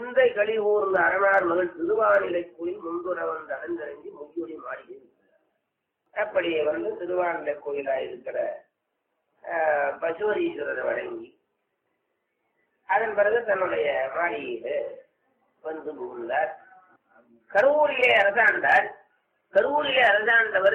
சிந்தை களி ஊர்ந்த அரணார் மகள் திருவானிலை கோயில் முன்புறவன் அடைந்தறிஞ்சி முகியுடி மாடி அப்படி வந்து திருவானிலை கோயிலா இருக்கிற ஆஹ், பசுவரீஸ்வரரை வணங்கி அதன் பிறகு தன்னுடைய மாளிகையில வந்து புகுந்தார் கருவூரிலே அரசாண்டார் கருவூரிலே அரசாண்டவர்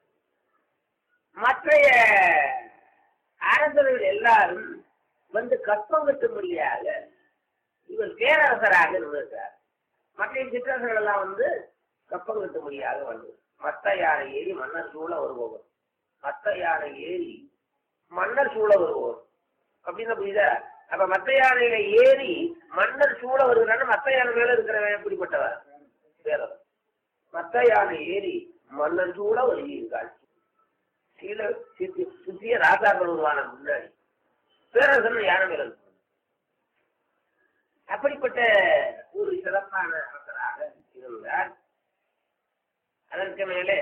மற்றைய அரசர்கள் எல்லாரும் வந்து கற்பம் கட்டும்படியாக இவர் பேரரசராக இருந்திருக்கிறார் மற்ற சிற்றரசர்கள் எல்லாம் வந்து கப்பம் கட்டும்படியாக வந்து மத்த யானை ஏறி மன்னர் சூழ வருபவர் மத்த யானை ஏறி மன்னர் சூழ வருவோர் அப்படின்னு புரியுதா அப்ப மத்த யானையில ஏறி மன்னர் சூழ வருகிறான்னு மத்த யானை மேல இருக்கிறவன் எப்படிப்பட்டவர் பேரவர் மத்த யானை ஏறி மன்னர் சூழ வருகிறாள் சீல சித்தி சுத்திய ராஜாக்கள் உருவான முன்னாடி பேரரசன் யானை மேல இருக்கு. அப்படிப்பட்ட ஒரு சிறப்பான அரசராக இருந்தார் அதற்கு மேலே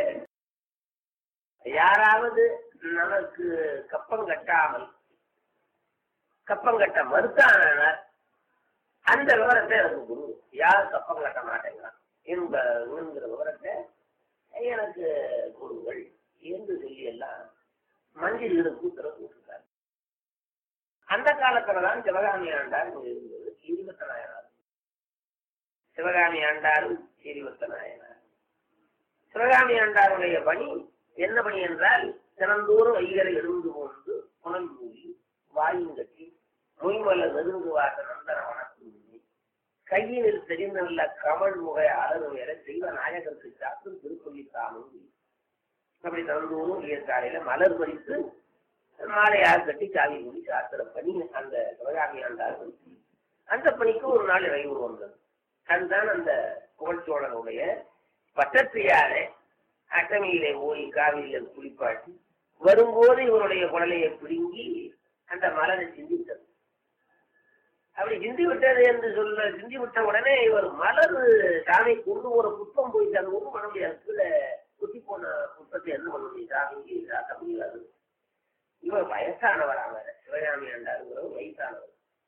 யாராவது நமக்கு கப்பம் கட்டாமல் கப்பம் கட்ட மறுத்தானார் அந்த விவரத்தை எனக்கு குரு யார் கப்பம் கட்ட மாட்டேங்கிறான் என்ப என்கிற விவரத்தை எனக்கு கொடுங்கள் என்று சொல்லி எல்லாம் மஞ்சள் கூட்டுற கூட்டிருக்காரு அந்த காலத்துல தான் சிவகாமி ஆண்டார் இங்க இருந்தது இருபத்தி நாயனார் சிவகாமி ஆண்டாரும் இருபத்தி நாயனார் சிவகாமி ஆண்டாருடைய பணி என்ன பணி என்றால் தினந்தோறும் வைகரை எழுந்து கொண்டு புனல் மூடி வாயும் கட்டி மொய்மல நெருங்கு வாச நந்தன வணக்கம் கையினில் தெரிந்துள்ள கமல் முகை அழகு வேற தெய்வ நாயகத்தை சாத்தும் திருப்பள்ளி தாமும் அப்படி தினந்தோறும் வியற்காலையில மலர் பறித்து மாலையாக கட்டி சாவி மூடி சாத்திர பணி அந்த சிவகாமி ஆண்டார் பணி. அந்த பணிக்கு ஒரு நாள் இறைவு வந்தது அதுதான் அந்த புகழ்ச்சோழனுடைய பட்டத்தியாரை அட்டமியிலே ஓய் காவிரியில குளிப்பாட்டி வரும்போது இவருடைய குடலையை பிடுங்கி அந்த மலரை சிந்தித்தது அப்படி சிந்தி விட்டது என்று சொல்ல சிந்தி விட்ட உடனே இவர் மலர் சாமி கொண்டு ஒரு புத்தம் போயிட்டு அது ஒன்றும் பண்ண முடியாது கீழே குத்தி போன புத்தத்தை என்ன பண்ண முடியும் சாமிக்கு காட்ட முடியாது இவர் வயசானவர் அவர் சிவகாமி ஆண்டாருங்கிறவர் வயசானவர்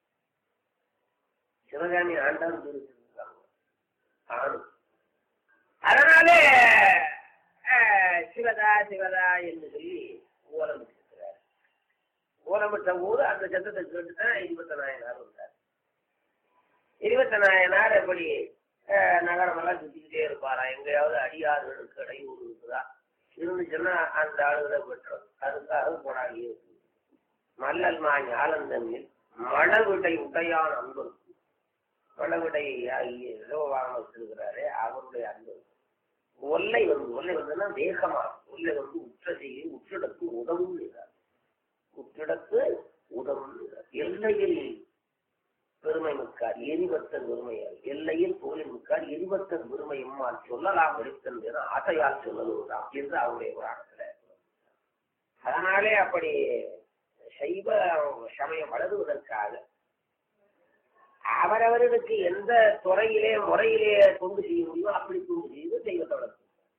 சிவகாமி ஆண்டார் இருக்காங்க ஆணும் அதனாலே அஹ், சிவதா சிவதா என்று சொல்லி ஓலமிட்டிருக்கிறார் ஓலமிட்ட போது அந்த சத்தத்தை கேட்டு தான் இருபத்த நாயனார் வந்தார் இருபத்த நாயனார் எப்படி அஹ், நகரமெல்லாம் சுத்திக்கிட்டே இருப்பாரா எங்கேயாவது அடியாறுகளுக்கு இடையூறு இருக்குதா இருந்துச்சுன்னா அந்த ஆளுகளை விட்டுரும் அதுக்காக போராடி இருக்கு மல்லல் மா ஞாலந்தன்னில் மழவிடை உடையான் அன்பு மழவிடை ஆகிய இலவாக வச்சிருக்கிறாரே அவருடைய அன்பு ஒல்லை வந்து ஒல்லை வந்துன்னா வேகமா ஒல்லை வந்து உற்ற செய்ய உற்றிடத்து உதவும் என்றார். உற்றிடத்து உதவும் என்றார். எல்லையில் பெருமை மிக்கார் எரிவத்தன் பெருமையால் எல்லையில் புகழின் மிக்கார் எரிவத்தன் பெருமை எம்மால் சொல்லலாம் எடுத்தன் என ஆசையால் சொல்லலாம் என்று அவருடைய புராணத்துல அதனாலே அப்படி சைவ சமயம் வளருவதற்காக அவரவர்களுக்கு எந்த துறையிலே முறையிலே தொண்டு செய்ய முடியுமோ அப்படி தொண்டு செய்து தெய்வத்தை வளர்க்கும்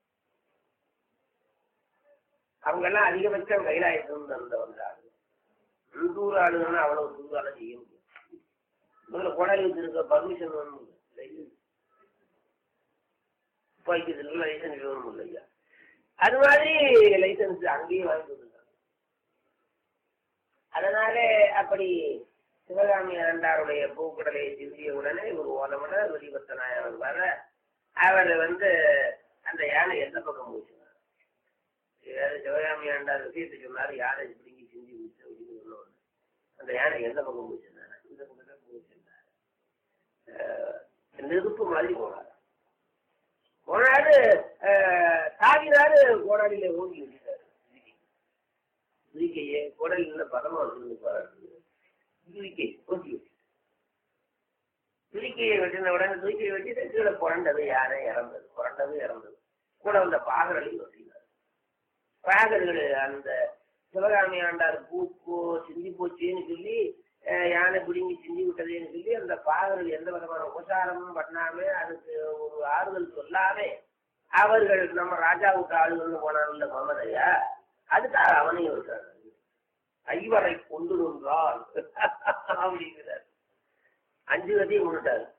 அவங்க எல்லாம் அதிகபட்சம் கைலாயத்திலிருந்து வந்து வந்தாங்க உள்ளூர் ஆளுங்கன்னா அவ்வளவு தூரால செய்ய முடியும் முதல்ல கோடாலி வச்சிருக்க பர்மிஷன் வேணும் துப்பாக்கியதுல லைசன்ஸ் வேணும் இல்லையா அது மாதிரி லைசன்ஸ் அங்கேயே வாங்கி கொடுத்தாங்க அதனால அப்படி சிவகாமி ஆண்டாருடைய பூக்கடலை சிந்திய உடனே ஒரு ஓலமட வெளிபத்த நாயகர் வர அவர் வந்து அந்த யானை எந்த பக்கம் போச்சுனார் ஏதாவது சிவகாமி ஆண்டார் விஷயத்தை சொன்னார் யானை பிடிங்கி சிந்தி விட்டு அப்படின்னு சொன்ன உடனே அந்த யானை எந்த பக்கம் போச்சுனார் இந்த பக்கம் தான் போச்சுனார் அஹ் நெருப்பு மாதிரி போனார் போனாரு அஹ், தாவினாரு கோடாடியில ஓங்கி விட்டாரு துதிக்கையே கோடாலியில் பதமா வச்சிருந்து பாரு துதிக்கை ஓங்கி விட்டு துதிக்கையை வெட்டின உடனே துதிக்கையை வெட்டிட்டு கீழே புரண்டது யானை இறந்தது புரண்டது இறந்தது கூட வந்த பாகர்களையும் வெட்டினார் பாகர்கள் அந்த சிவகாமி ஆண்டார் பூ போ சிந்தி போச்சுன்னு சொல்லி அஹ், யானை பிடுங்கி சிந்தி விட்டதுன்னு சொல்லி அந்த பாகர்கள் எந்த விதமான உபசாரமும் பண்ணாம அதுக்கு ஒரு ஆறுதல் சொல்லாம அவர்கள் நம்ம ராஜா விட்டு ஆளுகள்னு போனாங்கல்ல மமதையா அதுக்காக அவனையும் விட்டார் ஐவரை கொண்டு வந்தால் அப்படிங்கிறார் அஞ்சு கதையும் கொண்டுட்டார்